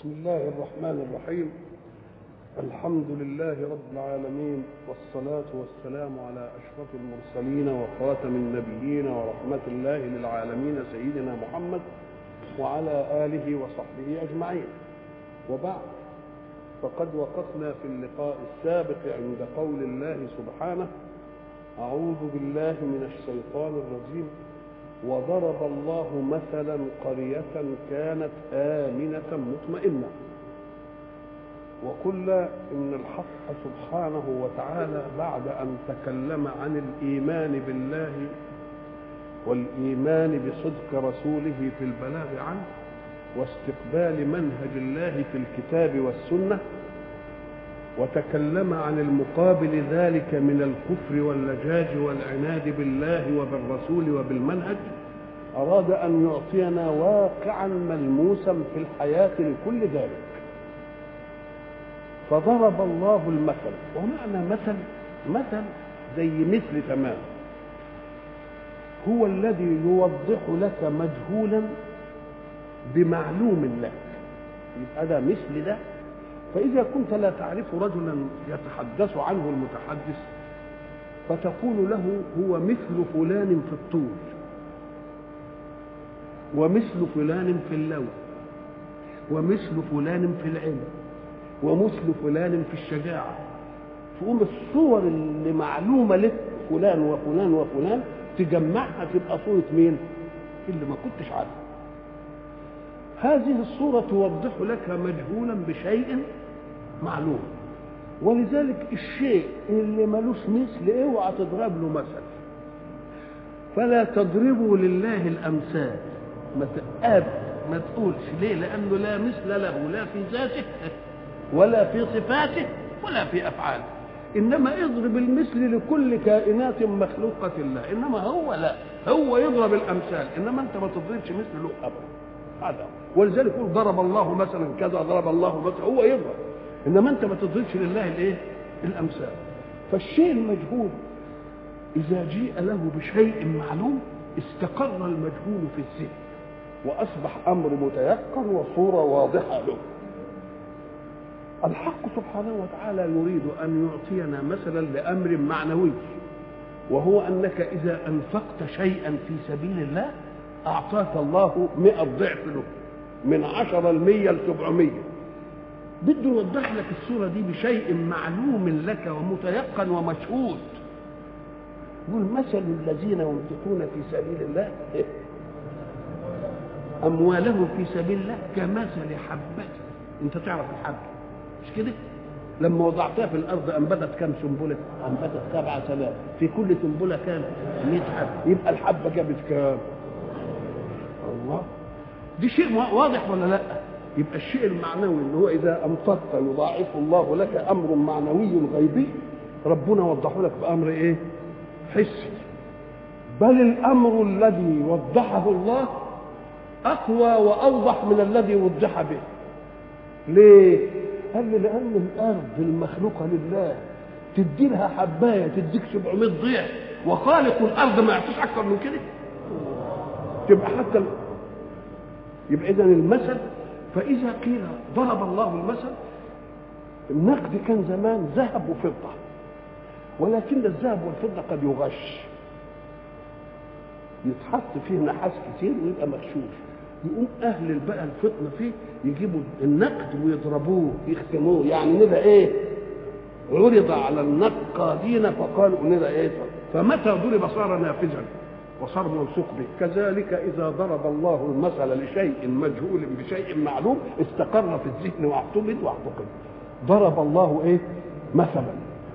بسم الله الرحمن الرحيم الحمد لله رب العالمين والصلاة والسلام على أشرف المرسلين وخاتم النبيين ورحمة الله للعالمين سيدنا محمد وعلى آله وصحبه أجمعين وبعد فقد وقفنا في اللقاء السابق عند قول الله سبحانه أعوذ بالله من الشيطان الرجيم وضرب الله مثلا قرية كانت آمنة مطمئنة وقلنا إن الحق سبحانه وتعالى بعد أن تكلم عن الإيمان بالله والإيمان بصدق رسوله في البلاغ عنه واستقبال منهج الله في الكتاب والسنة وتكلم عن المقابل ذلك من الكفر واللجاج والعناد بالله وبالرسول وبالمنهج أراد أن يعطينا واقعا ملموسا في الحياة لكل ذلك فضرب الله المثل ومعنى مثل مثل زي مثل تمام هو الذي يوضح لك مجهولا بمعلوم لك يبقى ده مثل ده فإذا كنت لا تعرف رجلا يتحدث عنه المتحدث فتقول له هو مثل فلان في الطول ومثل فلان في اللون ومثل فلان في العلم ومثل فلان في الشجاعة تقوم الصور اللي معلومة لك فلان وفلان وفلان تجمعها تبقى صورة مين؟ اللي ما كنتش عارفه هذه الصورة توضح لك مجهولا بشيء معلوم ولذلك الشيء اللي ملوش مثل اوعى تضرب له مثل فلا تضربوا لله الامثال ما تقاب ما تقولش ليه لانه لا مثل له لا في ذاته ولا في صفاته ولا في افعاله انما اضرب المثل لكل كائنات مخلوقه الله انما هو لا هو يضرب الامثال انما انت ما تضربش مثل له ابدا هذا ولذلك يقول ضرب الله مثلا كذا ضرب الله مثلا هو يضرب انما انت ما تضربش لله الايه الامثال فالشيء المجهول اذا جيء له بشيء معلوم استقر المجهول في الذهن واصبح امر متيقن وصوره واضحه له الحق سبحانه وتعالى يريد ان يعطينا مثلا لامر معنوي وهو انك اذا انفقت شيئا في سبيل الله أعطاك الله مئة ضعف له من عشرة المية لسبعمية بده يوضح لك الصورة دي بشيء معلوم لك ومتيقن ومشهود يقول مثل الذين ينفقون في سبيل الله أموالهم في سبيل الله كمثل حبة أنت تعرف الحبة مش كده؟ لما وضعتها في الارض انبتت كم سنبله؟ انبتت سبع سنابل، في كل سنبله كام؟ 100 حبه، يبقى الحبه جابت كام؟ الله دي شيء واضح ولا لا يبقى الشيء المعنوي اللي هو اذا انفقت يضاعف الله لك امر معنوي غيبي ربنا وضحه لك بامر ايه حسي بل الامر الذي وضحه الله اقوى واوضح من الذي وضح به ليه قال لي لان الارض المخلوقه لله تدي لها حبايه تديك 700 ضعف وخالق الارض ما يعطيش اكثر من كده تبقى حتى يبقى اذا المثل فاذا قيل ضرب الله المثل النقد كان زمان ذهب وفضه ولكن الذهب والفضه قد يغش يتحط فيه نحاس كتير ويبقى مغشوش يقوم اهل بقى الفطنه فيه يجيبوا النقد ويضربوه يختموه يعني نبقى ايه عرض على النقادين فقالوا نبقى ايه فمتى ضرب صار نافذا وصار موثوق به كذلك إذا ضرب الله المثل لشيء مجهول بشيء معلوم استقر في الذهن واعتمد واعتقد ضرب الله إيه مثلا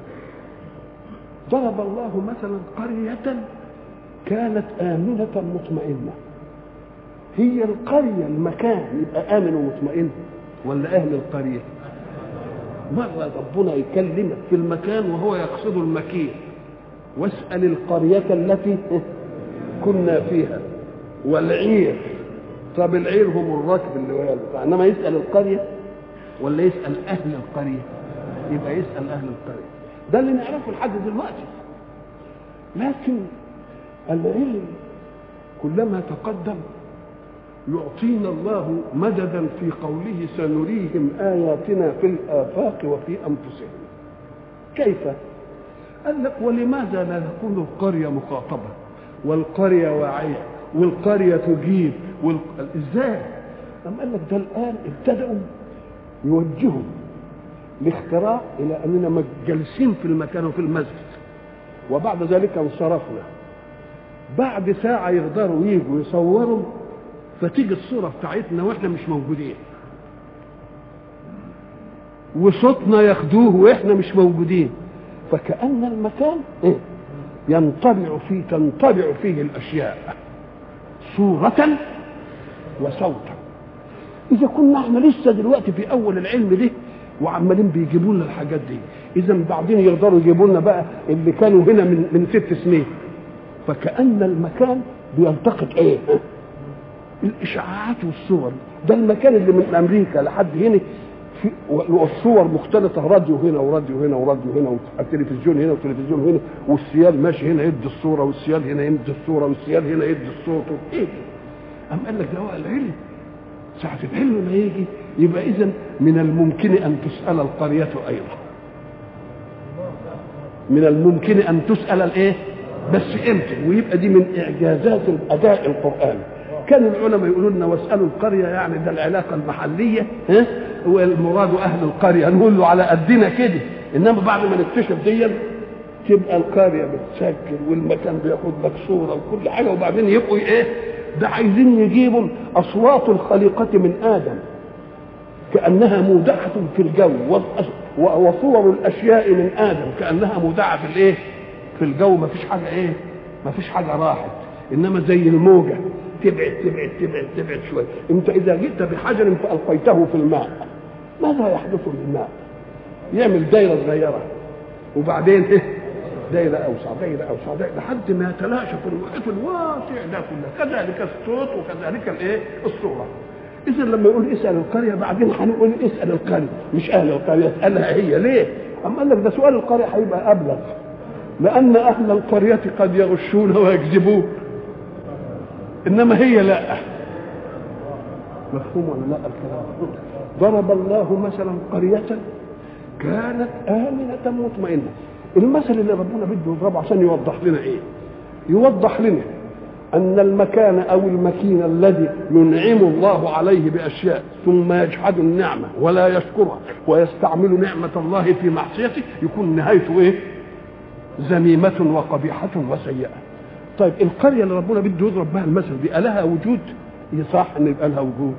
ضرب الله مثلا قرية كانت آمنة مطمئنة هي القرية المكان يبقى آمن ومطمئن ولا أهل القرية مرة ربنا يكلمك في المكان وهو يقصد المكين واسأل القرية التي كنا فيها والعير طب العير هم الركب اللي وياه انما يسال القريه ولا يسال اهل القريه يبقى يسال اهل القريه ده اللي نعرفه لحد دلوقتي لكن العلم كلما تقدم يعطينا الله مددا في قوله سنريهم آياتنا في الآفاق وفي أنفسهم كيف؟ قال لك ولماذا لا تكون القرية مخاطبة والقرية واعية والقرية تجيب وال... ازاي؟ أم قال لك ده الآن ابتدأوا يوجهوا الاختراع إلى أننا جالسين في المكان وفي المسجد وبعد ذلك انصرفنا بعد ساعة يقدروا يجوا يصوروا فتيجي الصورة بتاعتنا واحنا مش موجودين وصوتنا ياخدوه واحنا مش موجودين فكأن المكان إيه؟ ينطبع فيه تنطبع فيه الأشياء صورة وصوتا إذا كنا احنا لسه دلوقتي في أول العلم ده وعمالين بيجيبوا لنا الحاجات دي إذا بعدين يقدروا يجيبوا لنا بقى اللي كانوا هنا من من ست سنين فكأن المكان بيلتقط إيه؟ الإشعاعات والصور ده المكان اللي من أمريكا لحد هنا في والصور مختلطه راديو هنا وراديو هنا وراديو هنا والتلفزيون هنا والتلفزيون هنا والسيال ماشي هنا يدي الصوره والسيال هنا يدي الصوره والسيال هنا يدي الصوت ايه أم قال لك ده هو العلم ساعة العلم ما يجي يبقى إذا من الممكن أن تسأل القرية أيضا من الممكن أن تسأل الإيه؟ بس إمتى؟ ويبقى دي من إعجازات الأداء القرآني كان العلماء يقولوا لنا واسالوا القريه يعني ده العلاقه المحليه ها والمراد اهل القريه نقول له على قدنا كده انما بعد ما نكتشف دي تبقى القريه بتسجل والمكان بياخد لك صوره وكل حاجه وبعدين يبقوا ايه ده عايزين يجيبوا اصوات الخليقه من ادم كانها مودعه في الجو وصور الاشياء من ادم كانها مودعه في الايه في الجو ما فيش حاجه ايه ما فيش حاجه راحت انما زي الموجه تبعد تبعد تبعد تبعد شويه انت اذا جئت بحجر فالقيته في الماء ماذا يحدث للماء يعمل دايره صغيره وبعدين ايه دايره اوسع دايره اوسع دايرة لحد ما يتلاشى في المحيط الواسع ده كله كذلك الصوت وكذلك الايه الصوره اذا لما يقول اسال القريه بعدين هنقول اسال القريه مش اهل القريه اسالها هي ليه؟ اما قال لك ده سؤال القريه هيبقى ابلغ لان اهل القريه قد يغشون ويكذبون انما هي لا مفهوم ولا لا الكلام ضرب الله مثلا قرية كانت آمنة مطمئنة المثل اللي ربنا بده يضربه عشان يوضح لنا ايه يوضح لنا أن المكان أو المكين الذي ينعم الله عليه بأشياء ثم يجحد النعمة ولا يشكرها ويستعمل نعمة الله في معصيته يكون نهايته إيه؟ ذميمة وقبيحة وسيئة طيب القريه اللي ربنا بده يضرب بها المثل دي لها وجود يصح ان يبقى لها وجود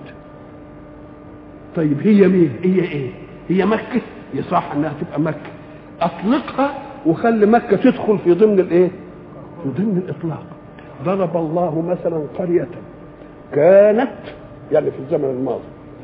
طيب هي مين هي ايه هي مكه يصح انها تبقى مكه اطلقها وخلي مكه تدخل في ضمن الايه في ضمن الاطلاق ضرب الله مثلا قريه كانت يعني في الزمن الماضي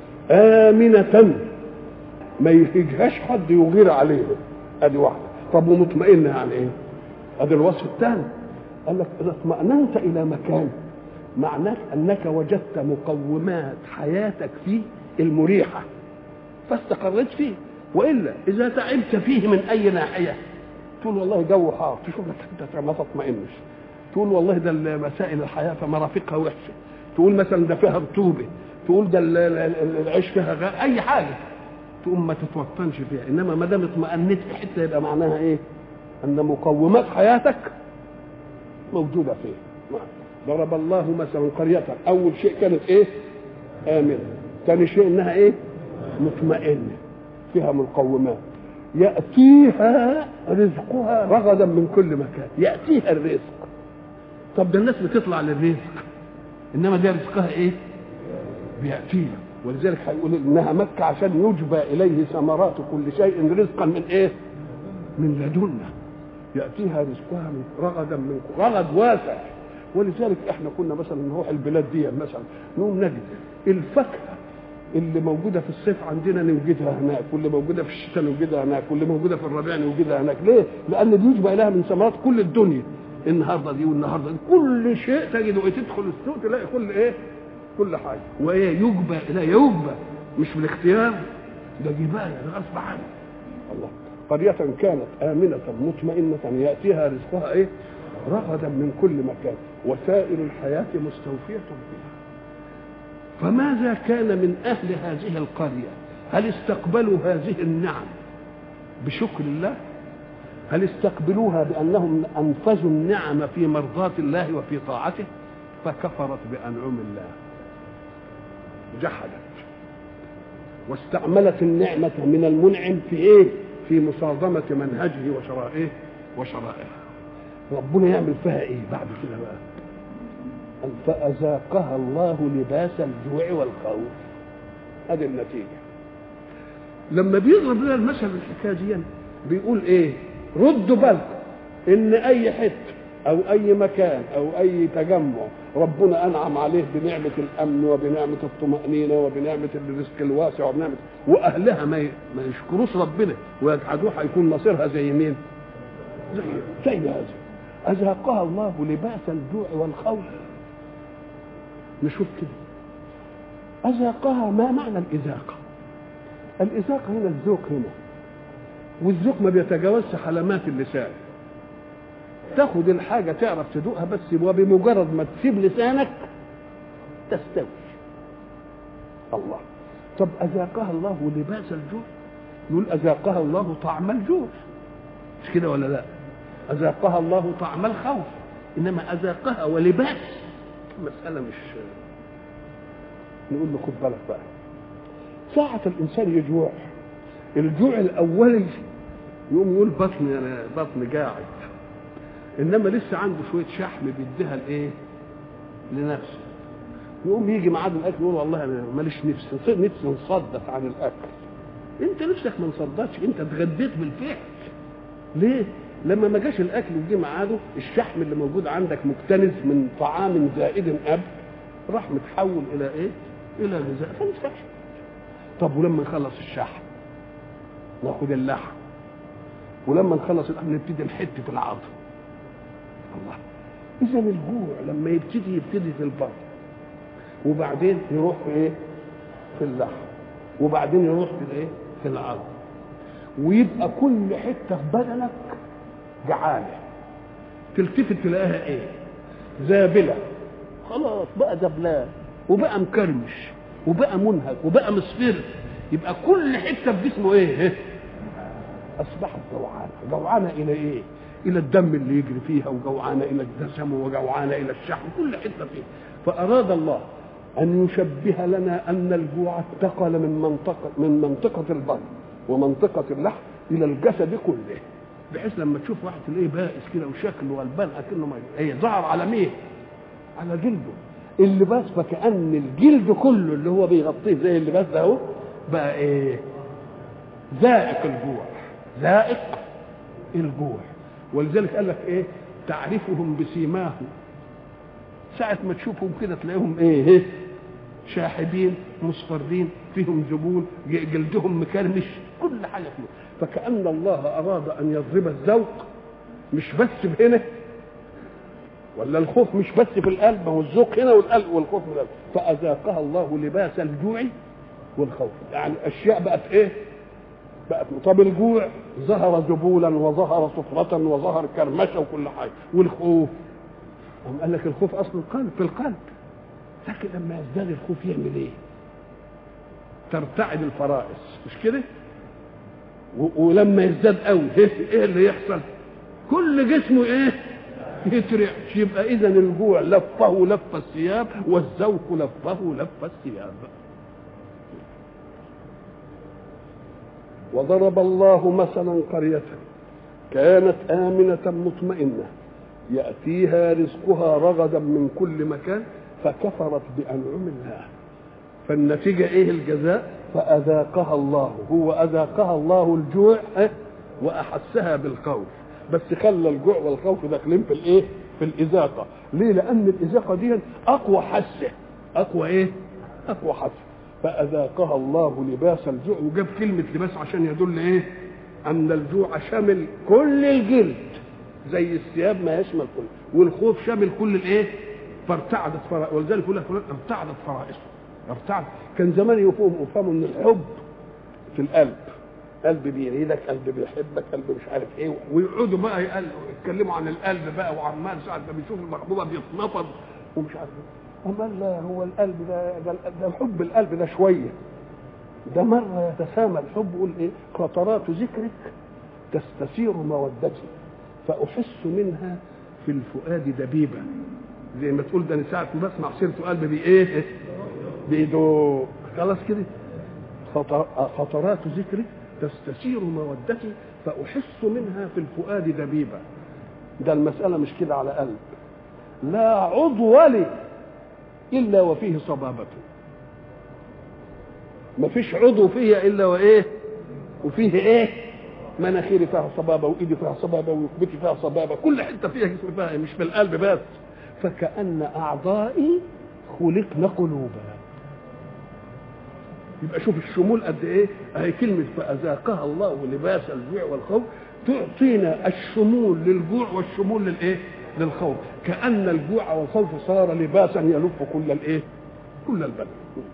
آمنة ما يهجهاش حد يغير عليهم ادي واحدة طب ومطمئنة يعني ايه ادي الوصف الثاني قال لك اذا اطمأننت الى مكان معناه انك وجدت مقومات حياتك فيه المريحه فاستقريت فيه والا اذا تعبت فيه من اي ناحيه تقول والله جو حار تشوف لك انت ما تطمئنش تقول والله ده مسائل الحياه فمرافقها وحشه تقول مثلا ده فيها رطوبه تقول ده العيش فيها غير اي حاجه تقوم ما تتوطنش فيها انما ما دام اطمأنيت في حته يبقى معناها ايه؟ ان مقومات حياتك موجودة فيه ضرب الله مثلا قرية أول شيء كانت إيه؟ آمنة ثاني شيء إنها إيه؟ مطمئنة فيها مقومات يأتيها رزقها رغدا من كل مكان يأتيها الرزق طب ده الناس بتطلع للرزق إنما ده رزقها إيه؟ بيأتيها ولذلك هيقول إنها مكة عشان يجبى إليه ثمرات كل شيء رزقا من إيه؟ من لدنا ياتيها رزقها من رغدا من رغد واسع ولذلك احنا كنا مثلا نروح البلاد دي مثلا نقوم نجد الفاكهه اللي موجوده في الصيف عندنا نوجدها هناك واللي موجوده في الشتاء نوجدها هناك واللي موجوده في الربيع نوجدها هناك ليه؟ لان دي يجبى لها من ثمرات كل الدنيا النهارده دي والنهارده دي كل شيء تجده تدخل السوق تلاقي كل ايه؟ كل حاجه وايه يجبى لا يجبى مش بالاختيار ده جبايه ده غصب عنه الله قرية كانت آمنة مطمئنة يأتيها رزقها إيه؟ رغدا من كل مكان وسائر الحياة مستوفية فيها فماذا كان من أهل هذه القرية هل استقبلوا هذه النعم بشكر الله هل استقبلوها بأنهم أنفذوا النعم في مرضاة الله وفي طاعته فكفرت بأنعم الله جحدت واستعملت النعمة من المنعم في إيه؟ في مصادمة منهجه وشرائعه وشرائعه ربنا يعمل فيها إيه بعد كده بقى فأذاقها الله لباس الجوع والخوف هذه النتيجة لما بيضرب لنا المثل الحكاية دي بيقول إيه ردوا بالكم إن أي حتة أو أي مكان أو أي تجمع ربنا أنعم عليه بنعمة الأمن وبنعمة الطمأنينة وبنعمة الرزق الواسع وبنعمة وأهلها ما ما يشكروش ربنا ويجحدوه هيكون مصيرها زي مين؟ زي زي هذا أذاقها الله لباس الجوع والخوف نشوف كده أذاقها ما معنى الإذاقة الإذاقة هنا الذوق هنا والذوق ما بيتجاوزش حلمات اللسان تاخد الحاجة تعرف تدوقها بس وبمجرد ما تسيب لسانك تستوي الله طب أذاقها الله لباس الجوع يقول أذاقها الله طعم الجوع مش كده ولا لا أذاقها الله طعم الخوف إنما أذاقها ولباس مسألة مش نقول له خد بالك بقى ساعة الإنسان يجوع الجوع الأولي يقوم يقول بطني أنا بطني قاعد إنما لسه عنده شوية شحم بيديها لإيه؟ لنفسه يقوم يجي ميعاد الأكل يقول والله أنا ماليش نفس نفسي نصدق عن الأكل أنت نفسك ما نصدقش أنت اتغديت بالفعل ليه؟ لما ما جاش الاكل وجه ميعاده الشحم اللي موجود عندك مكتنز من طعام زائد قبل راح متحول الى ايه؟ الى غذاء فانت طب ولما نخلص الشحم ناخد اللحم ولما نخلص اللحم نبتدي نحت في العظم الله اذا الجوع لما يبتدي يبتدي في البطن وبعدين يروح في ايه؟ في اللحم وبعدين يروح في الايه؟ في العظم ويبقى كل حته في بدنك جعانه تلتفت تلاقيها ايه زابله خلاص بقى دبلان وبقى مكرمش وبقى منهك وبقى مصفر يبقى كل حته في جسمه ايه اصبحت جوعانه جوعانه الى ايه الى الدم اللي يجري فيها وجوعانه الى الدسم وجوعانه الى الشحم كل حته فيه فاراد الله ان يشبه لنا ان الجوع انتقل من منطقه من منطقه البطن ومنطقه اللحم الى الجسد كله بحيث لما تشوف واحد تلاقيه بائس كده وشكله غلبان اكنه ما هي ظهر على مين؟ على جلده اللباس فكأن الجلد كله اللي هو بيغطيه زي اللباس ده اهو بقى ايه؟ ذائق الجوع ذائق الجوع ولذلك قال لك ايه؟ تعرفهم بسيماهم ساعة ما تشوفهم كده تلاقيهم ايه؟ إيه؟ شاحبين مصفرين فيهم ذبول جلدهم مكرمش كل حاجه فيهم فكأن الله أراد أن يضرب الذوق مش بس هنا ولا الخوف مش بس في القلب ما هو الذوق هنا والقلب والخوف من القلب فأذاقها الله لباس الجوع والخوف يعني أشياء بقت إيه؟ بقت طب الجوع ظهر ذبولا وظهر صفرة وظهر كرمشة وكل حاجة والخوف هم قال لك الخوف أصل القلب في القلب لكن لما يزداد الخوف يعمل إيه؟ ترتعد الفرائس مش كده؟ ولما يزداد قوي ايه اللي يحصل كل جسمه ايه يترعش يبقى اذا الجوع لفه لف الثياب والذوق لفه لف الثياب وضرب الله مثلا قرية كانت آمنة مطمئنة يأتيها رزقها رغدا من كل مكان فكفرت بأنعم الله فالنتيجة ايه الجزاء فأذاقها الله هو أذاقها الله الجوع وأحسها بالخوف بس خلى الجوع والخوف داخلين في الايه في الإذاقة ليه لأن الإذاقة دي أقوى حسة أقوى ايه أقوى حسة فأذاقها الله لباس الجوع وجاب كلمة لباس عشان يدل ايه أن الجوع شامل كل الجلد زي الثياب ما يشمل كل والخوف شامل كل الايه فارتعدت فرائص ولذلك يقول لك ارتعدت فرائصه ارتعد كان زمان يفهم يفهموا ان الحب في القلب قلب بيريدك قلب بيحبك قلب مش عارف ايه ويقعدوا بقى يتكلموا عن القلب بقى وعمال ساعه ما بيشوف المحبوبه بيتنفض ومش عارف ايه أما لا هو القلب ده ده, ده حب القلب ده شوية ده مرة يتسامى الحب يقول إيه قطرات ذكرك تستثير مودتي فأحس منها في الفؤاد دبيبة زي ما تقول ده أنا ساعة ما بسمع سيرته قلبي بإيه بإيده خلاص كده خطرات ذكرك تستثير مودتي فأحس منها في الفؤاد دبيبة ده المسألة مش كده على قلب لا عضو لي إلا وفيه صبابة ما فيش عضو فيها إلا وإيه وفيه إيه مناخيري فيها صبابة وإيدي فيها صبابة وركبتي فيها صبابة كل حتة فيها جسم فيها مش في القلب بس فكأن أعضائي خلقن قلوبا يبقى شوف الشمول قد ايه اهي كلمه فاذاقها الله لباس الجوع والخوف تعطينا الشمول للجوع والشمول للايه للخوف كان الجوع والخوف صار لباسا يلف كل الايه كل البدن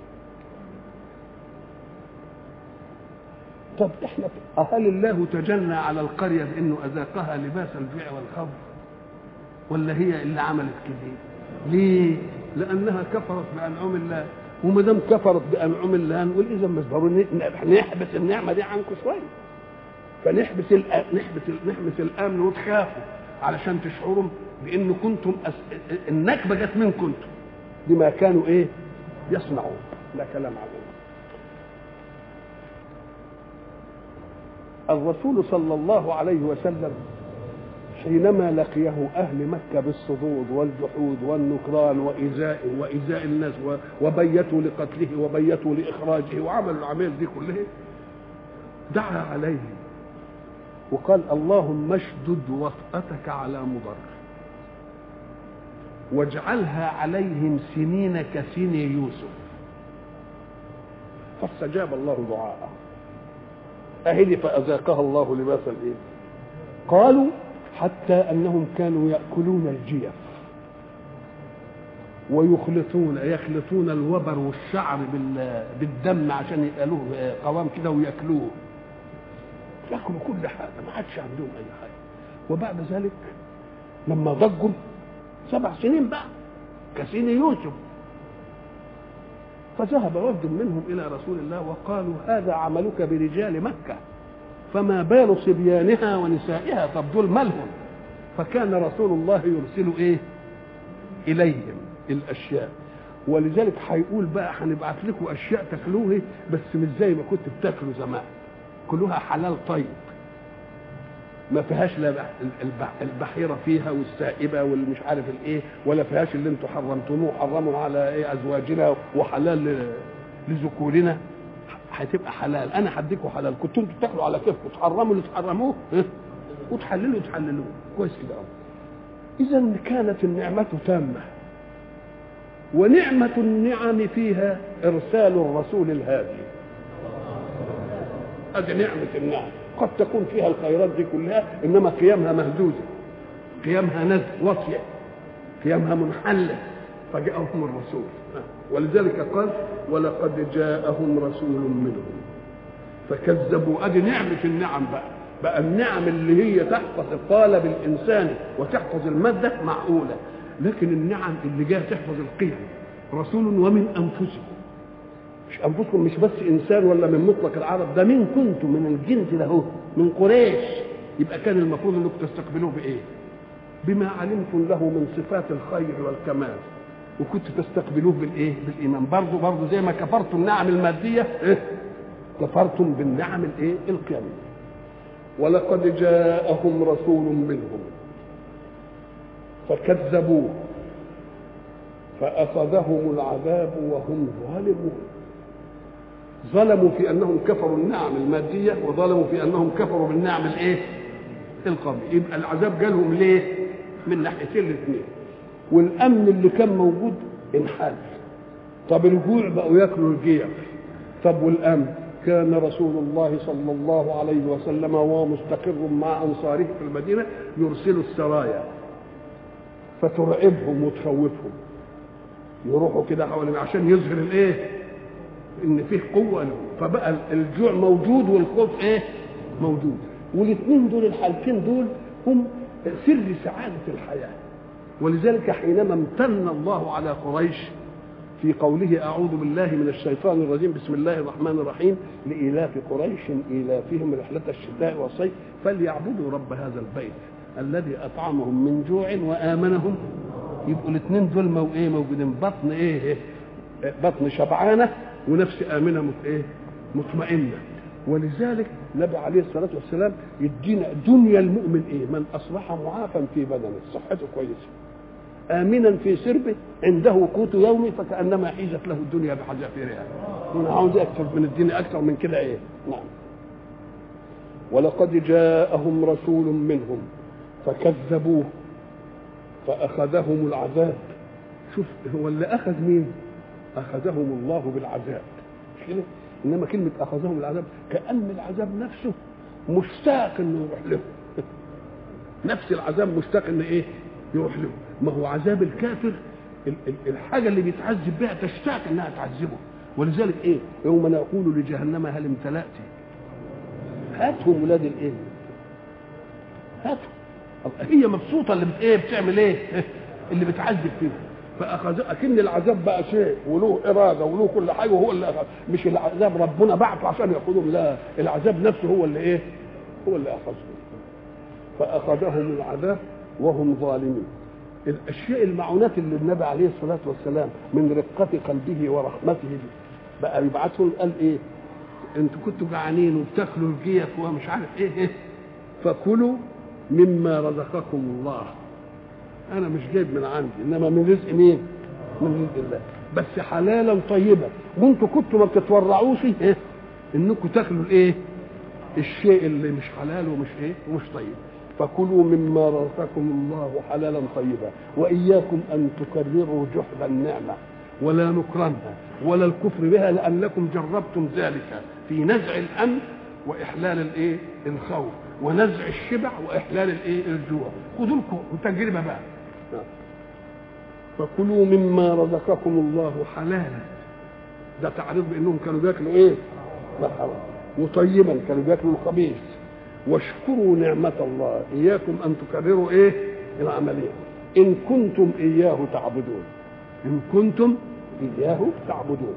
طب احنا هل الله تجنى على القريه بانه اذاقها لباس الجوع والخوف ولا هي اللي عملت كده ليه لانها كفرت بانعم الله وما دام كفرت بانعم الله نقول اذا مش ضروري نحبس النعمه دي عنكم شويه فنحبس نحبس نحبس الامن وتخافوا علشان تشعروا بان كنتم أس... النكبه جت من كنتم بما كانوا ايه يصنعون لا كلام عظيم الرسول صلى الله عليه وسلم حينما لقيه أهل مكة بالصدود والجحود والنكران وإيذاء وإيذاء الناس وبيتوا لقتله وبيتوا لإخراجه وعملوا العمل دي كلها دعا عليهم وقال اللهم اشدد وطأتك على مضر واجعلها عليهم سنين كسن يوسف فاستجاب الله دعاءه أهدي فأذاقها الله لباس الإيه قالوا حتى انهم كانوا ياكلون الجيف ويخلطون يخلطون الوبر والشعر بالدم عشان يبقى له قوام كده وياكلوه ياكلوا كل حاجه ما عادش عندهم اي حاجه وبعد ذلك لما ضجوا سبع سنين بقى كسين يوسف فذهب وفد منهم الى رسول الله وقالوا هذا عملك برجال مكه فما بال صبيانها ونسائها طب دول مالهم فكان رسول الله يرسل ايه اليهم الاشياء ولذلك هيقول بقى هنبعت لكم اشياء تاكلوها بس مش زي ما كنت بتاكلوا زمان كلها حلال طيب ما فيهاش لا البحيره فيها والسائبه والمش عارف الايه ولا فيهاش اللي انتم حرمتموه حرموا على ايه ازواجنا وحلال لذكورنا هتبقى حلال انا هديكوا حلال كنتوا انتوا تاكلوا على كيفكم تحرموا اللي تحرموه وتحللوا تحللوه كويس كده اذا كانت النعمه تامه ونعمه النعم فيها ارسال الرسول الهادي ادي نعمه النعم قد تكون فيها الخيرات دي كلها انما قيامها مهزوزه قيامها نزل واطيه قيامها منحله فجاءهم الرسول ولذلك قال ولقد جاءهم رسول منهم فكذبوا ادي نعمه النعم بقى بقى النعم اللي هي تحفظ قالب الانسان وتحفظ الماده معقوله لكن النعم اللي جايه تحفظ القيم رسول ومن انفسكم مش انفسكم مش بس انسان ولا من مطلق العرب ده من كنتم من الجنس ده هو من قريش يبقى كان المفروض انكم تستقبلوه بايه بما علمتم له من صفات الخير والكمال وكنت تستقبلوه بالايه بالايمان برضه برضه زي ما كفرتم النعم الماديه إيه؟ كفرتم بالنعم الايه القياميه ولقد جاءهم رسول منهم فكذبوه فاخذهم العذاب وهم ظالمون ظلموا في انهم كفروا النعم الماديه وظلموا في انهم كفروا بالنعم الايه القوميه يبقى العذاب جالهم ليه من ناحيتين الاثنين والامن اللي كان موجود انحل طب الجوع بقوا ياكلوا الجيع طب والامن كان رسول الله صلى الله عليه وسلم وهو مستقر مع انصاره في المدينه يرسل السرايا فترعبهم وتخوفهم يروحوا كده حوالين عشان يظهر الايه ان فيه قوه له فبقى الجوع موجود والخوف ايه موجود والاثنين دول الحالتين دول هم سر سعاده الحياه ولذلك حينما امتن الله على قريش في قوله أعوذ بالله من الشيطان الرجيم بسم الله الرحمن الرحيم لإيلاف قريش إيلافهم رحلة الشتاء والصيف فليعبدوا رب هذا البيت الذي أطعمهم من جوع وآمنهم يبقوا الاثنين دول مو ايه موجودين بطن ايه بطن شبعانه ونفس امنه مت ايه مطمئنه ولذلك النبي عليه الصلاه والسلام يدينا دنيا المؤمن ايه من اصبح معافا في بدنه صحته كويسه امنا في سربه عنده قوت يومي فكانما حيزت له الدنيا بحذافيرها انا عاوز اكثر من الدنيا اكثر من كده ايه نعم ولقد جاءهم رسول منهم فكذبوه فأخذهم العذاب شوف هو اللي أخذ مين أخذهم الله بالعذاب مش كده إنما كلمة أخذهم العذاب كأن العذاب نفسه مشتاق إنه يروح له نفس العذاب مشتاق إنه إيه يروح له ما هو عذاب الكافر الحاجة اللي بيتعذب بها تشتاق إنها تعذبه ولذلك إيه يوم نقول لجهنم هل امتلأت هاتهم ولاد الإيه هاتهم هي مبسوطه اللي بت ايه بتعمل ايه اللي بتعذب فيه فاخذ اكن العذاب بقى شيء وله اراده وله كل حاجه وهو اللي أخذ. مش العذاب ربنا بعته عشان ياخذهم لا العذاب نفسه هو اللي ايه هو اللي اخذهم فاخذهم العذاب وهم ظالمين الاشياء المعونات اللي النبي عليه الصلاه والسلام من رقه قلبه ورحمته بقى يبعثهم قال ايه انتوا كنتوا جعانين وبتاكلوا الجيف ومش عارف ايه ايه فكلوا مما رزقكم الله انا مش جايب من عندي انما من رزق مين من رزق الله بس حلالا طيبا وانتوا كنتوا ما بتتورعوش ايه انكم تاكلوا الايه الشيء اللي مش حلال ومش ايه ومش طيب فكلوا مما رزقكم الله حلالا طيبا واياكم ان تكرروا جحد النعمه ولا نكرانها ولا الكفر بها لانكم جربتم ذلك في نزع الامن واحلال الايه الخوف ونزع الشبع واحلال الايه الجوع خذوا لكم تجربه بقى فكلوا مما رزقكم الله حلالا ده تعريض بانهم كانوا بياكلوا ايه حرام وطيبا كانوا بياكلوا الخبيث واشكروا نعمة الله إياكم أن تكرروا إيه العملية إن كنتم إياه تعبدون إن كنتم إياه تعبدون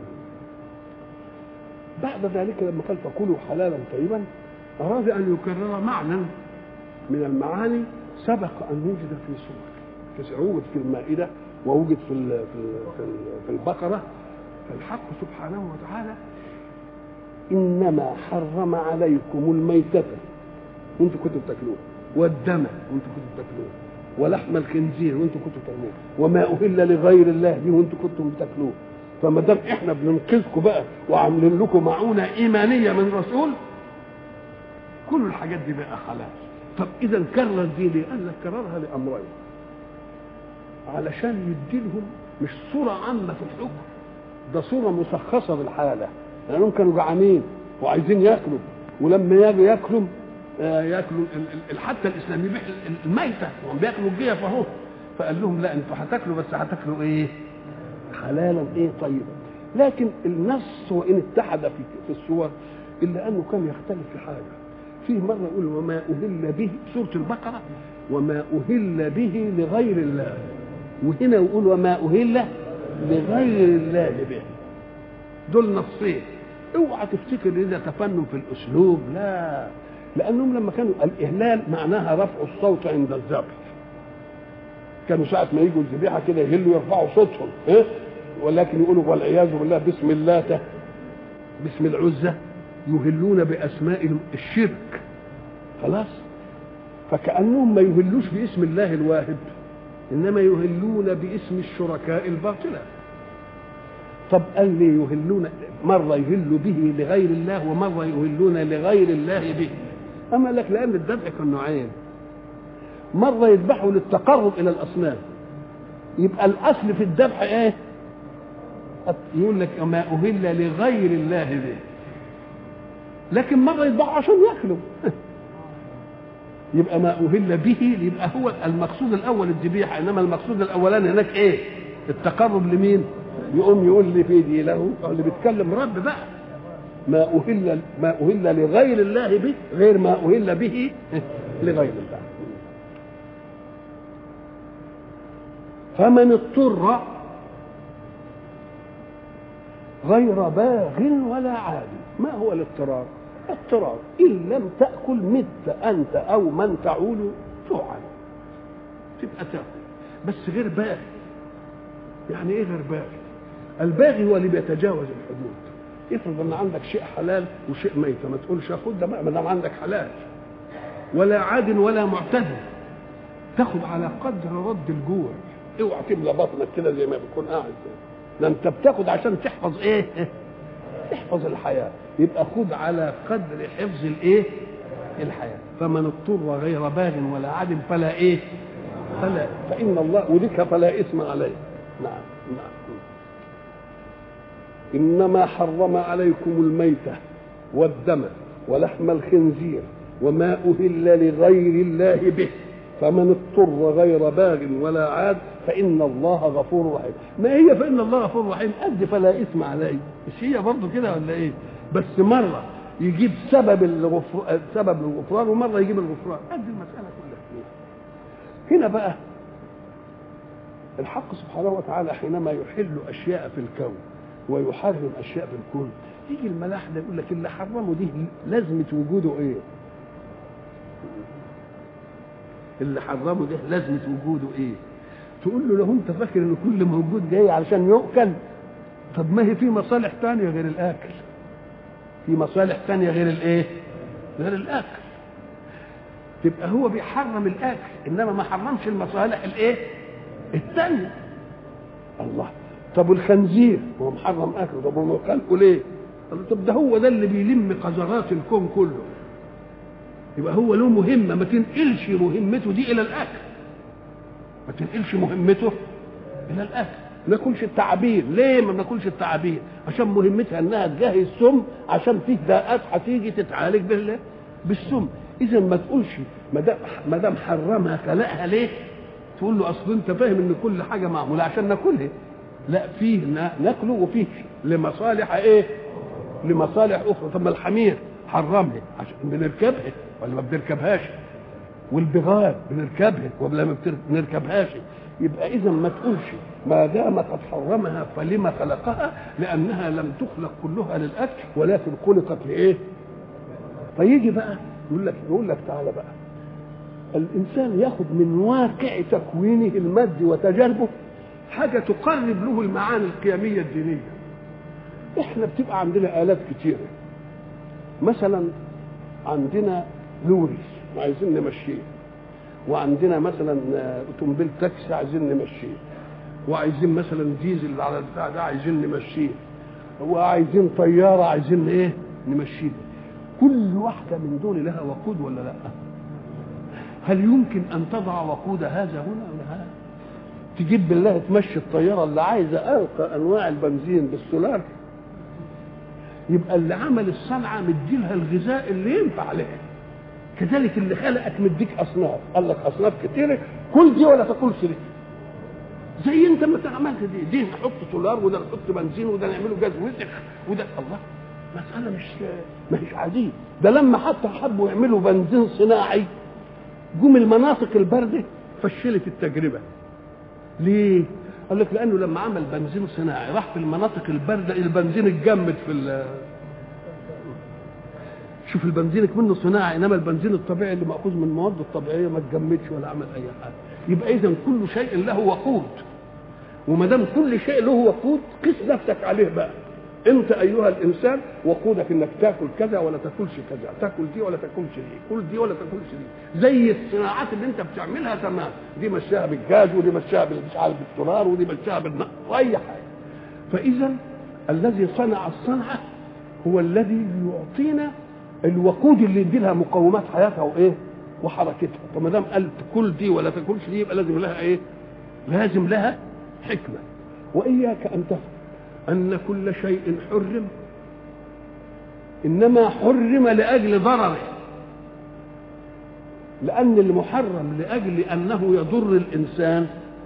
بعد ذلك لما قال فكلوا حلالا طيبا أراد أن يكرر معنى من المعاني سبق أن وجد في سورة وجد في المائدة ووجد في ال في ال في, ال في البقرة فالحق سبحانه وتعالى إنما حرم عليكم الميتة وأنتم كنتم بتاكلوه والدم وأنتم كنتم بتاكلوه ولحم الخنزير وأنتم كنتم بتاكلوه وما أهل لغير الله به وأنتم كنتم بتاكلوه فما دام احنا بننقذكم بقى وعاملين لكم معونه ايمانيه من رسول كل الحاجات دي بقى حلال طب اذا كرر دي ليه؟ قال لك كررها لامرين علشان يديلهم مش صوره عامه في الحكم ده صوره مشخصه بالحاله لانهم يعني كانوا جعانين وعايزين ياكلوا ولما يجوا ياكلوا آه ياكلوا حتى الاسلام يبيح الميته وهم بياكلوا الجيف اهو فقال لهم لا انتوا هتاكلوا بس هتاكلوا ايه؟ حلالا ايه طيبا لكن النص وان اتحد في في الصور الا انه كان يختلف في حاجه فيه مره يقول وما اهل به سوره البقره وما اهل به لغير الله وهنا يقول وما اهل لغير الله به دول نصين اوعى تفتكر ان ده تفنن في الاسلوب لا لانهم لما كانوا الاهلال معناها رفع الصوت عند الذبح كانوا ساعة ما يجوا الذبيحة كده يهلوا يرفعوا صوتهم إيه؟ ولكن يقولوا والعياذ بالله باسم اللاتة باسم العزة يهلون بأسماء الشرك خلاص فكأنهم ما يهلوش باسم الله الواهب إنما يهلون باسم الشركاء الباطلة طب قال لي يهلون مرة يهلوا به لغير الله ومرة يهلون لغير الله به أما لك لأن الذبح كان نوعين مرة يذبحوا للتقرب إلى الأصنام يبقى الأصل في الذبح إيه؟ يقول لك ما أهل لغير الله به لكن مرة يذبحوا عشان ياكلوا يبقى ما أهل به يبقى هو المقصود الأول الذبيحة إنما المقصود الأولاني هناك إيه؟ التقرب لمين؟ يقوم يقول لي في دي له اللي بيتكلم رب بقى ما أهل ما أهل لغير الله به غير ما أهل به لغير الله فمن اضطر غير باغ ولا عاد ما هو الاضطرار اضطرار ان لم تاكل مت انت او من تعول جوعا تبقى تاكل بس غير باغي يعني ايه غير باغي الباغي هو اللي بيتجاوز الحدود افرض ان عندك شيء حلال وشيء ميت ما تقولش خد ده ما دام عندك حلال ولا عاد ولا معتدل تاخد على قدر رد الجوع اوعى تملى بطنك كده زي ما بتكون قاعد ده انت بتاخد عشان تحفظ ايه تحفظ الحياه يبقى خد على قدر حفظ الايه الحياه فمن اضطر غير باغ ولا عاد فلا ايه فلا فان الله ولك فلا اثم عليه نعم نعم انما حرم عليكم الميته والدم ولحم الخنزير وما اهل لغير الله به فمن اضطر غير باغ ولا عاد فان الله غفور رحيم ما هي فان الله غفور رحيم قد فلا اثم عليه مش هي برضه كده ولا ايه بس مره يجيب سبب الغفر... سبب الغفران ومره يجيب الغفران قد المساله كلها هنا بقى الحق سبحانه وتعالى حينما يحل اشياء في الكون ويحرم اشياء في الكون يجي الملاحده يقول لك اللي حرمه دي لازمه وجوده ايه؟ اللي حرمه ده لازمه وجوده ايه؟ تقول له لو انت فاكر ان كل موجود جاي علشان يؤكل طب ما هي في مصالح تانية غير الاكل في مصالح تانية غير الايه؟ غير الاكل تبقى هو بيحرم الاكل انما ما حرمش المصالح الايه؟ الثانيه الله طب والخنزير هو محرم اكله طب هو خلقه ليه؟ طب ده هو ده اللي بيلم قذرات الكون كله يبقى هو له مهمه ما تنقلش مهمته دي الى الاكل ما تنقلش مهمته الى الاكل ما ناكلش التعابين ليه ما ناكلش التعابين عشان مهمتها انها تجهز سم عشان فيه داءات هتيجي تتعالج بال بالسم اذا ما تقولش ما دام ما دام حرمها خلقها ليه تقول له اصل انت فاهم ان كل حاجه معموله عشان ناكلها لا فيه ناكله وفيه لمصالح ايه لمصالح اخرى طب ما الحمير حرمها عشان بنركبها ولا ما بنركبهاش والبغال بنركبها ولا ما بنركبهاش يبقى اذا ما تقولش ما دام قد حرمها فلما خلقها لانها لم تخلق كلها للاكل ولكن خلقت لايه فيجي بقى يقول لك يقول لك تعالى بقى الانسان ياخذ من واقع تكوينه المادي وتجاربه حاجه تقرب له المعاني القيميه الدينيه احنا بتبقى عندنا الات كتيره مثلا عندنا لوري وعايزين نمشيه وعندنا مثلا اوتوموبيل تاكسي عايزين نمشيه وعايزين مثلا ديزل على البتاع ده عايزين نمشيه وعايزين طياره عايزين ايه نمشيه كل واحده من دول لها وقود ولا لا هل يمكن ان تضع وقود هذا هنا ولا هذا تجيب بالله تمشي الطياره اللي عايزه ارقى انواع البنزين بالسولار يبقى اللي عمل الصنعه مديلها الغذاء اللي ينفع لها كذلك اللي خلقك مديك اصناف قال لك اصناف كتيره كل دي ولا تاكلش دي زي انت ما عملت دي دي نحط سولار وده نحط بنزين وده نعمله جاز وسخ وده الله مسألة مش مش عادية ده لما حتى حبوا يعملوا بنزين صناعي جم المناطق الباردة فشلت التجربة ليه؟ قال لك لأنه لما عمل بنزين صناعي راح في المناطق الباردة البنزين اتجمد في ال شوف البنزين منه صناعي انما البنزين الطبيعي اللي ماخوذ من المواد الطبيعيه ما اتجمدش ولا عمل اي حاجه يبقى اذا كل شيء له وقود وما دام كل شيء له وقود قس نفسك عليه بقى انت ايها الانسان وقودك انك تاكل كذا ولا تاكلش كذا تاكل دي ولا تاكلش دي كل دي ولا تاكلش دي زي الصناعات اللي انت بتعملها تمام دي مشاها بالجاز ودي مشاها مش عارف بالدولار ودي مشاها بالنقط واي حاجه فاذا الذي صنع الصنعه هو الذي يعطينا الوقود اللي يدي لها مقومات حياتها وايه وحركتها فما دام قال كل دي ولا تاكلش دي يبقى لازم لها ايه لازم لها حكمه واياك ان تفهم ان كل شيء حرم انما حرم لاجل ضرره لان المحرم لاجل انه يضر الانسان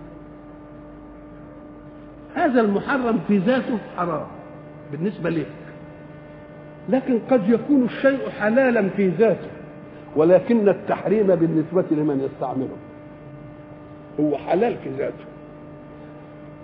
هذا المحرم في ذاته حرام بالنسبه لك لكن قد يكون الشيء حلالا في ذاته ولكن التحريم بالنسبة لمن يستعمله هو حلال في ذاته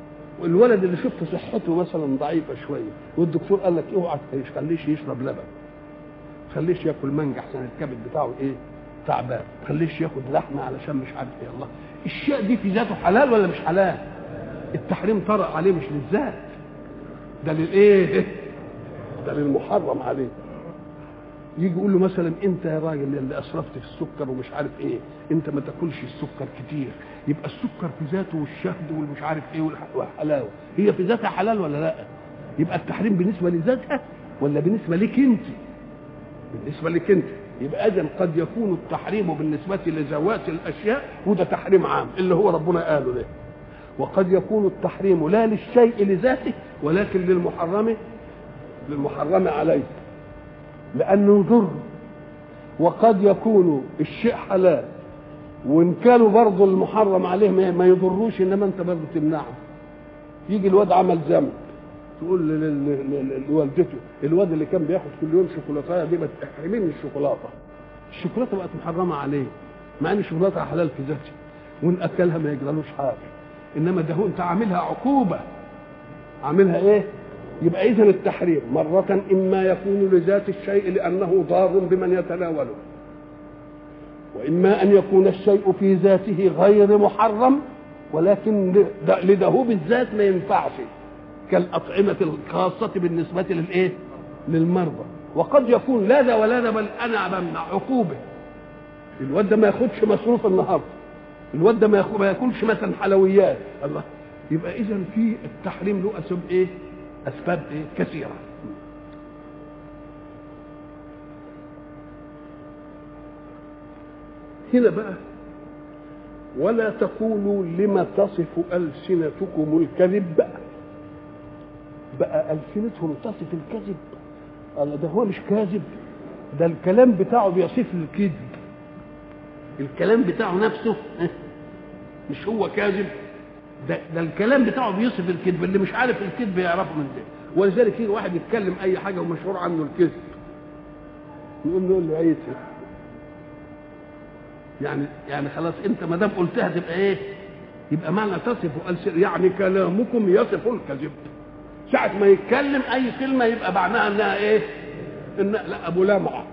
الولد اللي شفت صحته مثلا ضعيفه شويه والدكتور قال لك اوعى تخليش يشرب لبن خليش ياكل مانجا احسن الكبد بتاعه ايه تعبان خليش ياخد لحمه علشان مش عارف ايه الله الشيء دي في ذاته حلال ولا مش حلال التحريم طرأ عليه مش للذات ده للايه ده للمحرم عليه يجي يقول له مثلا انت يا راجل اللي اسرفت في السكر ومش عارف ايه انت ما تاكلش السكر كتير يبقى السكر في ذاته والشهد والمش عارف ايه والحلاوه هي في ذاتها حلال ولا لا يبقى التحريم بالنسبه لذاتها ولا بالنسبه لك انت بالنسبه لك انت يبقى اذا قد يكون التحريم بالنسبه لذوات الاشياء وده تحريم عام اللي هو ربنا قاله ده وقد يكون التحريم لا للشيء لذاته ولكن للمحرم للمحرم عليه لانه ضر وقد يكون الشيء حلال وان كانوا برضه المحرم عليه ما يضروش انما انت برضه تمنعه يجي الواد عمل ذنب تقول لوالدته الواد اللي كان بياخد كل يوم شوكولاته دي ما تحرمين من الشوكولاته الشوكولاته بقت محرمه عليه مع ان الشوكولاته حلال في ذاته وان اكلها ما يجرالوش حاجه انما ده هو انت عاملها عقوبه عاملها ايه يبقى اذا التحريم مرة اما يكون لذات الشيء لانه ضار بمن يتناوله واما ان يكون الشيء في ذاته غير محرم ولكن لده بالذات ما ينفعش كالأطعمة الخاصة بالنسبة للإيه؟ للمرضى وقد يكون لا ذا ولا ذا بل أنا بمنع عقوبة الواد ده ما ياخدش مصروف النهارده الواد ده ما, ما ياكلش مثلا حلويات الله يبقى إذا في التحريم له أسباب إيه؟ أسباب إيه؟ كثيرة هنا بقى ولا تقولوا لما تصف ألسنتكم الكذب بقى بقى ألسنتهم تصف الكذب الله ده هو مش كاذب ده الكلام بتاعه بيصف الكذب الكلام بتاعه نفسه مش هو كاذب ده, ده الكلام بتاعه بيصف الكذب اللي مش عارف الكذب يعرفه من ده ولذلك يجي واحد يتكلم اي حاجه ومشهور عنه الكذب يقول له له عيسى يعني يعني خلاص انت ما دام قلتها تبقى ايه؟ يبقى معنى تصف ألسن يعني كلامكم يصف الكذب ساعة ما يتكلم أي كلمة يبقى معناها إنها إيه؟ إن لا أبو لمعة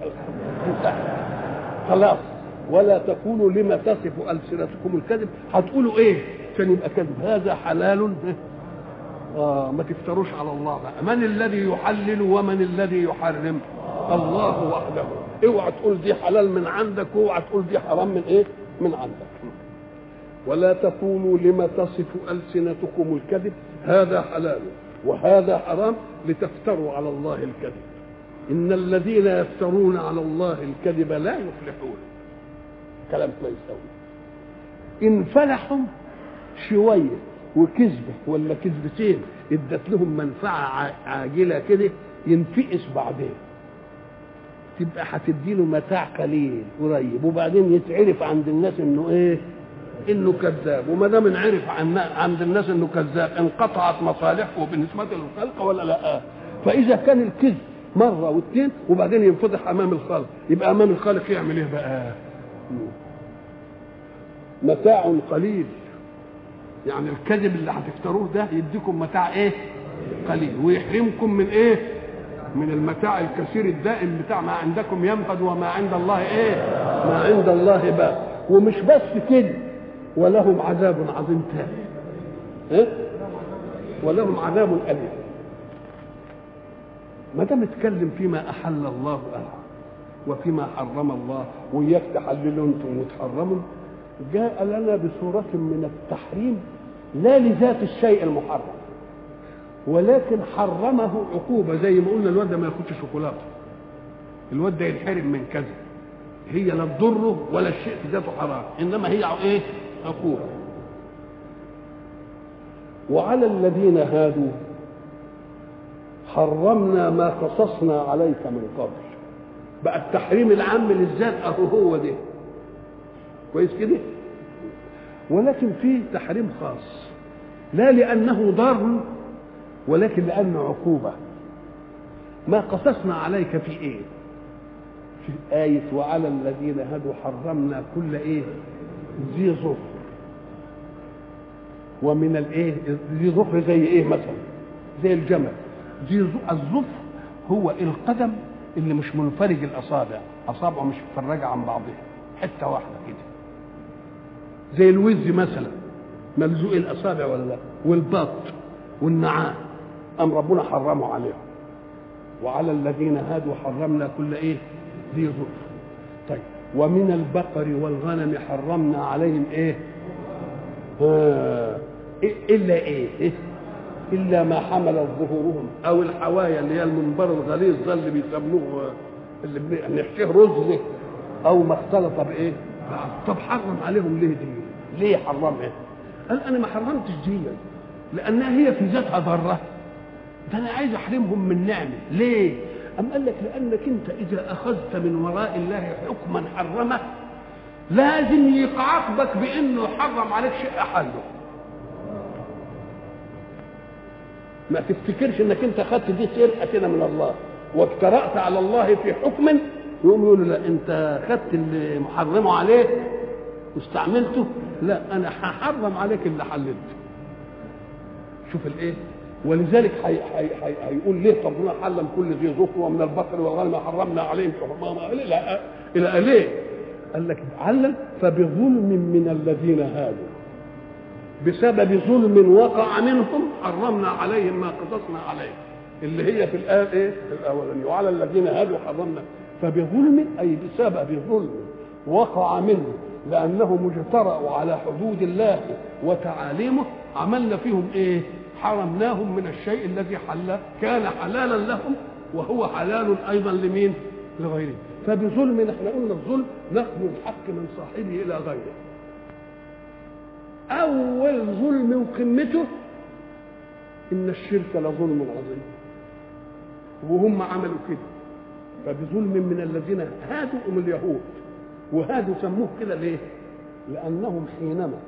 خلاص ولا تقولوا لما تصف ألسنتكم الكذب هتقولوا إيه؟ عشان يبقى كذب هذا حلال آه ما تفتروش على الله بقى من الذي يحلل ومن الذي يحرم الله وحده اوعى تقول دي حلال من عندك واوعى تقول دي حرام من ايه من عندك ولا تقولوا لما تصف ألسنتكم الكذب هذا حلال وهذا حرام لتفتروا على الله الكذب إن الذين يفترون على الله الكذب لا يفلحون كلام كويس قوي إن فلحوا شوية وكذبة ولا كذبتين ادت لهم منفعة عاجلة كده ينفقس بعدين تبقى هتديله متاع قليل قريب وبعدين يتعرف عند الناس انه ايه انه كذاب وما دام انعرف عند الناس انه كذاب انقطعت مصالحه بالنسبه للخلق ولا لا فاذا كان الكذب مره واثنين وبعدين ينفضح امام الخلق يبقى امام الخالق يعمل ايه بقى متاع قليل يعني الكذب اللي هتفتروه ده يديكم متاع ايه قليل ويحرمكم من ايه من المتاع الكثير الدائم بتاع ما عندكم ينفد وما عند الله ايه ما عند الله بقى ومش بس كده ولهم عذاب عظيم تاني إيه؟ ولهم عذاب أليم ما دام اتكلم فيما أحل الله أهل وفيما حرم الله وإياك تحللوا أنتم وتحرموا جاء لنا بصورة من التحريم لا لذات الشيء المحرم ولكن حرمه عقوبة زي ما قلنا الواد ده ما ياخدش شوكولاتة الواد ده ينحرم من كذا هي لا تضره ولا الشيء في ذاته حرام انما هي ايه عقوبة وعلى الذين هادوا حرمنا ما قصصنا عليك من قبل بقى التحريم العام للذات اهو هو ده كويس كده ولكن في تحريم خاص لا لانه ضار ولكن لانه عقوبه ما قصصنا عليك في ايه في آية وعلى الذين هدوا حرمنا كل ايه ذي ظفر ومن الايه ذي ظفر زي ايه مثلا زي الجمل ذي ظ- الظفر هو القدم اللي مش منفرج الاصابع اصابعه مش مفرجه عن بعضها حته واحده كده زي الوز مثلا ملزوق الاصابع ولا لا والبط والنعام ام ربنا حرمه عليهم وعلى الذين هادوا حرمنا كل ايه ذي ظفر طيب ومن البقر والغنم حرمنا عليهم ايه آه. إيه- الا ايه إيه؟ الا ما حملت ظهورهم او الحوايا اللي هي المنبر الغليظ ده اللي بيسموه اللي بن- نحشيه رز ده او ما اختلط بايه طب حرم عليهم ليه دي ليه حرمها قال انا ما حرمتش دي لانها هي في ذاتها ضاره ده انا عايز احرمهم من نعمه ليه ام قال لك لانك انت اذا اخذت من وراء الله حكما حرمه لازم يعاقبك بانه حرم عليك شيء احله ما تفتكرش انك انت خدت دي سرقه كده من الله واجترأت على الله في حكم يقوم يقول له لا انت خدت اللي محرمه عليك واستعملته لا انا هحرم عليك اللي حللته شوف الايه ولذلك هي هي هي هيقول ليه ربنا حرم كل ذي ظفر ومن البقر والغنم حرمنا عليهم شحومهما لا الى ليه؟ قال لك علم فبظلم من الذين هادوا بسبب ظلم وقع منهم حرمنا عليهم ما قصصنا عليه اللي هي في الآية إيه؟ في الأولانية وعلى الذين هادوا حرمنا فبظلم أي بسبب ظلم وقع منهم لأنهم اجترأوا على حدود الله وتعاليمه عملنا فيهم إيه؟ حرمناهم من الشيء الذي حل كان حلالا لهم وهو حلال أيضا لمين؟ لغيره فبظلم احنا قلنا الظلم نقل الحق من صاحبه إلى غيره أول ظلم وقمته إن الشرك لظلم عظيم وهم عملوا كده فبظلم من الذين هادوا هم اليهود وهادوا سموه كده ليه؟ لأنهم حينما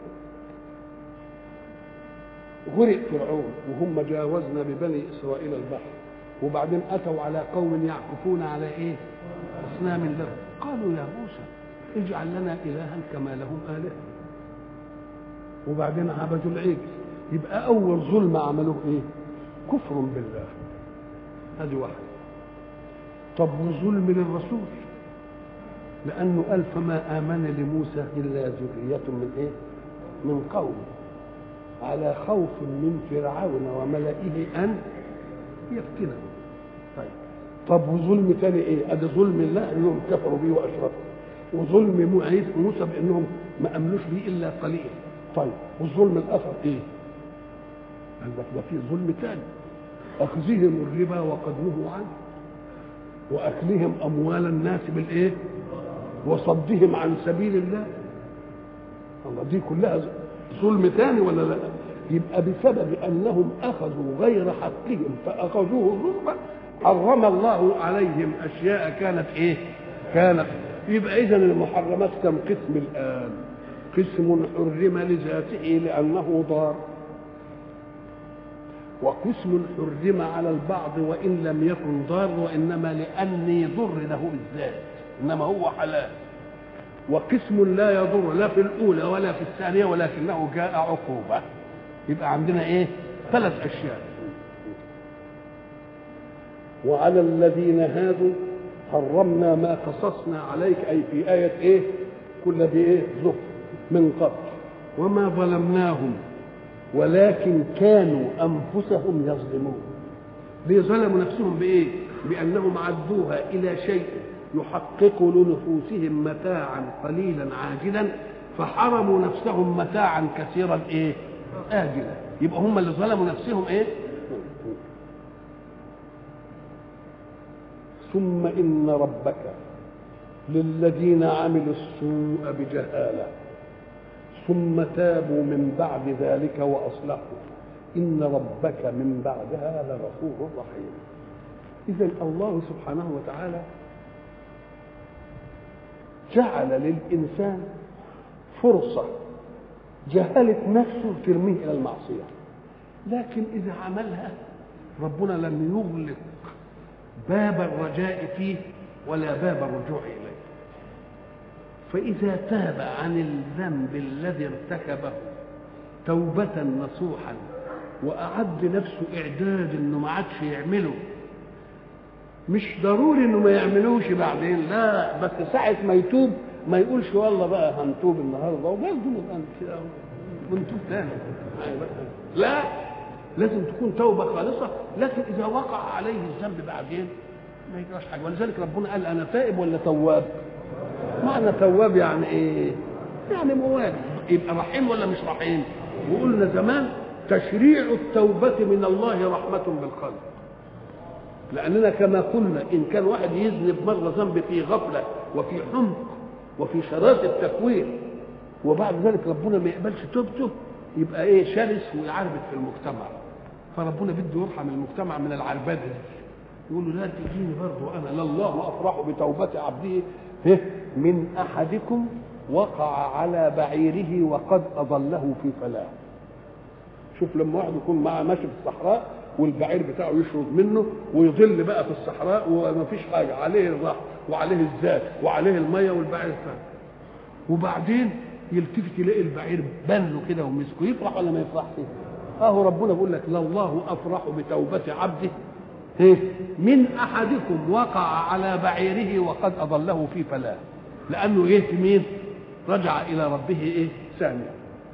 غرق فرعون وهم جاوزنا ببني إسرائيل البحر وبعدين أتوا على قوم يعكفون على إيه؟ أصنام لهم قالوا يا موسى اجعل لنا إلها كما لهم آلهة وبعدين عبدوا العجل يبقى اول ظلم عملوه ايه كفر بالله هذه واحده طب وظلم للرسول لانه قال فما امن لموسى الا ذريه من ايه من قوم على خوف من فرعون وملئه ان يفتنهم طيب طب وظلم تاني ايه ادي ظلم الله انهم كفروا به واشركوا وظلم موسى بانهم ما امنوش به الا قليل طيب والظلم الاخر ايه؟ قال لك ده في ظلم ثاني اخذهم الربا وقد نهوا عنه واكلهم اموال الناس بالايه؟ وصدهم عن سبيل الله الله دي كلها ظلم ثاني ولا لا؟ يبقى بسبب انهم اخذوا غير حقهم فاخذوه ظلما حرم الله عليهم اشياء كانت ايه؟ كانت يبقى اذا المحرمات كم قسم الان؟ قسم حرم لذاته لأنه ضار وقسم حرم على البعض وإن لم يكن ضار وإنما لأني ضر له بالذات إنما هو حلال وقسم لا يضر لا في الأولى ولا في الثانية ولكنه جاء عقوبة يبقى عندنا إيه ثلاث أشياء وعلى الذين هادوا حرمنا ما قصصنا عليك أي في آية إيه كل دي إيه زفر من قبل وما ظلمناهم ولكن كانوا انفسهم يظلمون ليه ظلموا نفسهم بايه بانهم عدوها الى شيء يحقق لنفوسهم متاعا قليلا عاجلا فحرموا نفسهم متاعا كثيرا ايه اجلا يبقى هم اللي ظلموا نفسهم ايه ثم ان ربك للذين عملوا السوء بجهاله ثم تابوا من بعد ذلك واصلحوا ان ربك من بعدها لغفور رحيم اذا الله سبحانه وتعالى جعل للانسان فرصه جهلت نفسه ترميه الى المعصيه لكن اذا عملها ربنا لم يغلق باب الرجاء فيه ولا باب الرجوع اليه فإذا تاب عن الذنب الذي ارتكبه توبة نصوحا وأعد لنفسه إعداد إنه ما عادش يعمله مش ضروري إنه ما يعملوش بعدين لا بس ساعة ما يتوب ما يقولش والله بقى هنتوب النهارده وبرضه نبقى كده ونتوب تاني لا لازم تكون توبة خالصة لكن إذا وقع عليه الذنب بعدين ما يجراش حاجة ولذلك ربنا قال أنا تائب ولا تواب؟ معنى تواب يعني إيه؟ يعني موالي يبقى رحيم ولا مش رحيم؟ وقلنا زمان تشريع التوبة من الله رحمة بالخلق لأننا كما قلنا إن كان واحد يذنب مرة ذنب في غفلة وفي حمق وفي شرات التكوين وبعد ذلك ربنا ما يقبلش توبته يبقى ايه شرس ويعربد في المجتمع فربنا بده يرحم المجتمع من العربده دي يقول له لا تجيني برضه انا لله افرح بتوبه عبده من احدكم وقع على بعيره وقد اضله في فلاه شوف لما واحد يكون معاه ماشي في الصحراء والبعير بتاعه يشرد منه ويظل بقى في الصحراء وما فيش حاجه عليه الرحم وعليه الزاد وعليه الميه والبعير فاهم وبعدين يلتفت يلاقي البعير بان له كده ومسكه يفرح ولا ما يفرحش؟ اهو ربنا بيقول لك لله افرح بتوبه عبده من احدكم وقع على بعيره وقد اضله في فلاه لانه ايه مين؟ رجع الى ربه ايه؟ ثانيا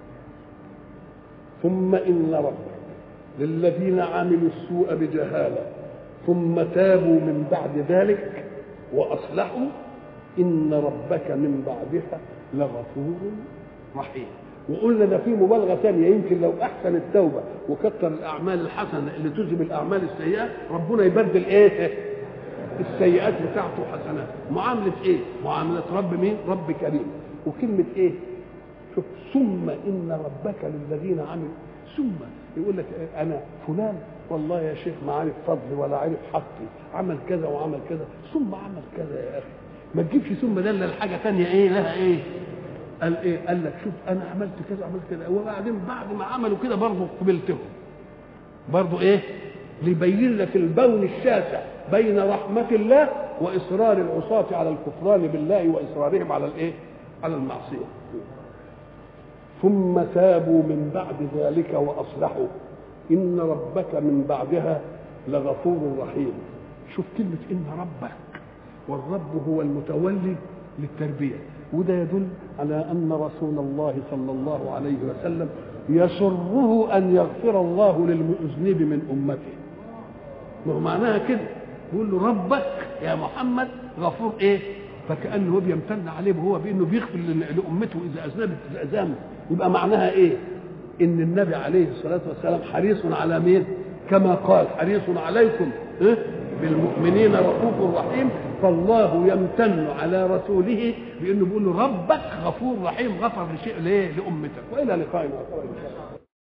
ثم ان ربك للذين عملوا السوء بجهاله ثم تابوا من بعد ذلك واصلحوا ان ربك من بعدها لغفور رحيم وقلنا ده في مبالغه ثانيه يمكن لو احسن التوبه وكثر الاعمال الحسنه اللي تذهب الاعمال السيئه ربنا يبدل ايه السيئات بتاعته حسنات معامله ايه معامله رب مين رب كريم وكلمه ايه شوف ثم ان ربك للذين عملوا ثم يقول لك انا فلان والله يا شيخ ما عارف فضلي ولا عارف حقي عمل كذا وعمل كذا ثم عمل كذا يا اخي ما تجيبش ثم ده الا الحاجه ثانيه ايه لها ايه قال ايه قال لك شوف انا عملت كذا عملت كذا وبعدين بعد ما عملوا كده برضه قبلتهم برضه ايه ليبين لك البون الشاسع بين رحمة الله وإصرار العصاة على الكفران بالله وإصرارهم على الإيه؟ على المعصية. ثم تابوا من بعد ذلك وأصلحوا إن ربك من بعدها لغفور رحيم. شوف كلمة إن ربك والرب هو المتولي للتربية وده يدل على أن رسول الله صلى الله عليه وسلم يسره أن يغفر الله للمذنب من أمته ما هو معناها كده يقول له ربك يا محمد غفور ايه فكانه هو بيمتن عليه وهو بانه بيغفر لامته اذا اذنبت اذامه يبقى معناها ايه ان النبي عليه الصلاه والسلام حريص على مين كما قال حريص عليكم إيه؟ بالمؤمنين رؤوف رحيم فالله يمتن على رسوله بانه بيقول له ربك غفور رحيم غفر لشيء ليه لامتك والى لقاء اخر ان شاء الله